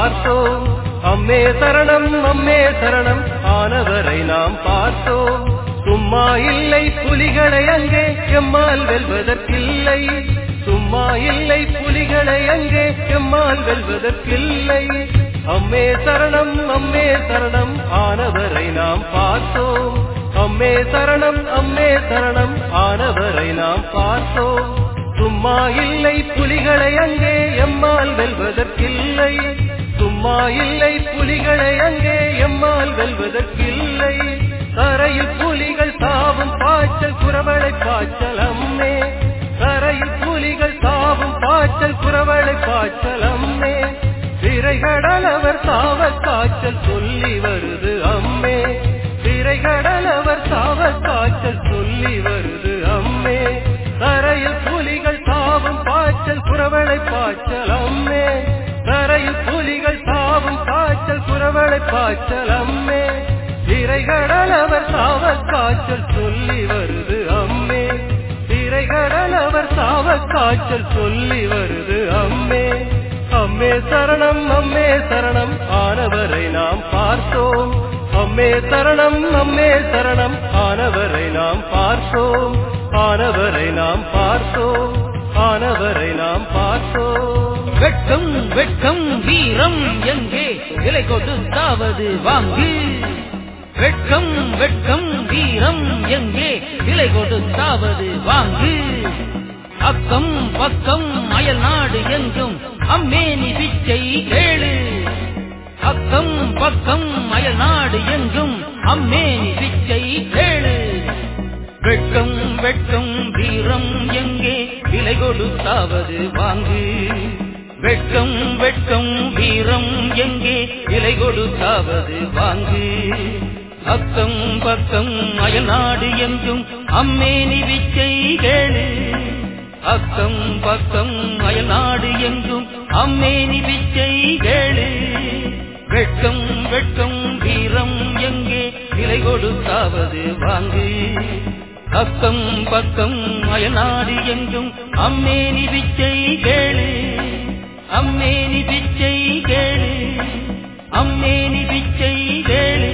பார்த்தோம் அம்மே சரணம் அம்மே சரணம் ஆனவரை நாம் பார்த்தோம் சும்மா இல்லை புலிகளை அங்கே எம்மால் வெல்வதற்கில்லை சும்மா இல்லை புலிகளை அங்கே எம்மால் வெல்வதற்கில்லை அம்மே சரணம் அம்மே சரணம் ஆனவரை நாம் பார்த்தோம் அம்மே சரணம் அம்மே சரணம் ஆனவரை நாம் பார்த்தோம் சும்மா இல்லை புலிகளை அங்கே எம்மால் வெல்வதற்கில்லை சும்மா இல்லை புலிகளை அங்கே எம்மால் வெல்வதற்கில்லை தரையில் புலிகள் சாவும் பாய்ச்சல் குறவளை பாய்ச்சல் அம்மே தரையில் புலிகள் சாவும் பாய்ச்சல் குறவளை பாய்ச்சல் அம்மே திரைகடல் அவர் சாவ காய்ச்சல் சொல்லி வருது அம்மே திரைகடல் அவர் சாவ காய்ச்சல் சொல்லி வருது அம்மே தரையில் புலிகள் சாவும் பாய்ச்சல் குறவளை பாய்ச்சல் அம்மே தரையில் புலிகள் சாவும் பாய்ச்சல் குறவளை பாய்ச்சல் அம்மே திரைகடல் அவர் சாவ காய்ச்சல் சொல்லி வருது அம்மே திரைகடல் அவர் சாவ காய்ச்சல் சொல்லி வருது அம்மே அம்மே சரணம் அம்மே சரணம் ஆனவரை நாம் பார்த்தோம் அம்மே சரணம் அம்மே சரணம் ஆனவரை நாம் பார்த்தோம் ஆனவரை நாம் பார்த்தோம் ஆனவரை நாம் பார்த்தோம் வெட்கம் வெட்கம் வீரம் எங்கே விலை கொடுத்தாவது வாங்கு வெட்கம் வெட்கம் வீரம் எங்கே விலை கொடுத்தாவது வாங்கு அக்கம் பக்கம் அயல் நாடு எங்கும் அம்மேனி பிச்சை கேளு அக்கம் பக்கம் அயல் நாடு எங்கும் அம்மேனி பிச்சை கேளு வெட்கம் வெட்கம் வீரம் எங்கே விலை கொடுத்தாவது வாங்கு வெட்கம் வெட்கம் வீரம் எங்கே விலை கொடுத்தாவது வாங்கு அக்கம் பக்கம் அயல்நாடு எங்கும் அம்மேனி விச்சை கேளு அக்கம் பக்கம் அயல்நாடு எங்கும் அம்மேனி விச்சை கேளு வெட்கம் வெட்கம் வீரம் எங்கே விலை கொடுத்தாவது வாங்கு அக்கம் பக்கம் அயல்நாடு எங்கும் அம்மேனி விச்சை கேளு அம்மேனி பிச்சை கேளு அம்மேனி பிச்சை கேளு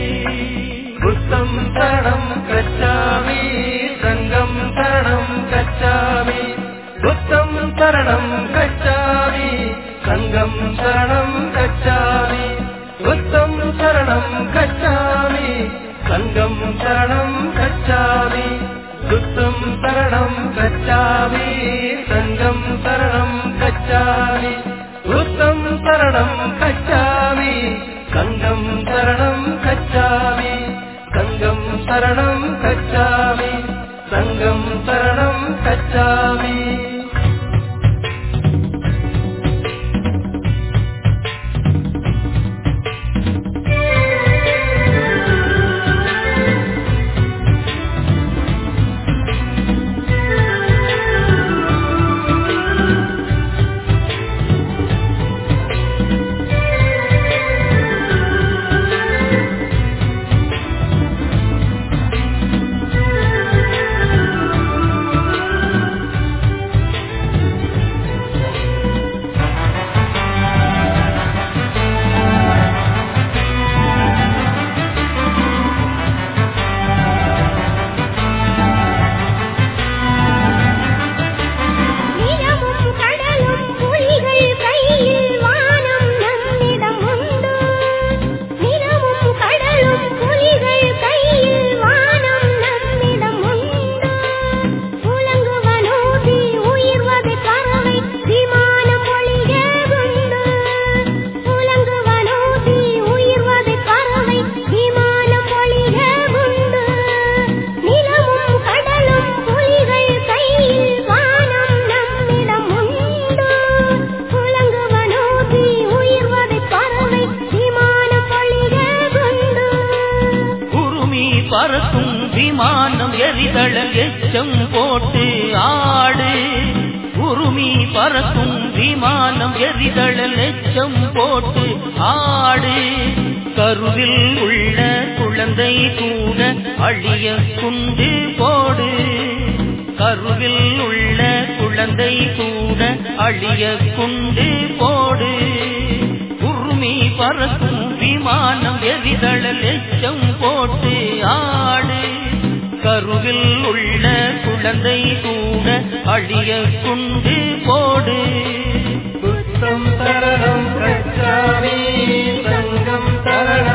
புத்தம் சரணம் கச்சாமி சங்கம் சரணம் கச்சாமி புத்தம் சரணம் கச்சாமி சங்கம் சரணம் கச்சாமி புத்தம் சரணம் கச்சாமி சங்கம் சரணம் கச்சாமி சுத்தம் சரணம் கச்சாமி சங்கம் சரணம் கச்சாமி புத்தம் சரணம் கச்சாமி சங்கம் சரணம் கச்சாமி சங்கம் சரணம் கச்சாமி சங்கம் சரணம் கச்சாமி நிலமும் கடலும் புலிகள் கையில் வானம் நம்மிடம் உண்டு நிலமும் கடலும் புலிகள் கையில் வானம் நம்மிடம் உண்டு புலங்குவனூதி உயிர்வதை பறவை விமானம் ஒளிய உண்டு புலங்குவனூதி உயிர்வதை பறவை விமானம் ஒளிய உண்டு நிலமும் கடலும் புலிகள் கையில் வானம் நம்மிடம் உண்டு புலங்குவனூதி உயிர்வதை பறவை விமானம் ஒளிய உண்டு உருமி பறக்கும் விமானம் எரிதழல் எச்சம் போட்டு ஆடு உருமி பறக்கும் விமானம் எரிதழல் எச்சம் போட்டு ஆடு கருவில் உள்ள குழந்தை கூட அழிய குண்டு போடு கருவில் உள்ள குழந்தை கூட அழிய குண்டு போடு உருமி பறக்கும் விமானம் எரிதழல் எச்சம் போட்டு ஆடு கருவில் உள்ள குழந்தை கூட அழிய குண்டு போடு புத்தம் தரணம் கச்சாமி சங்கம் தரணம்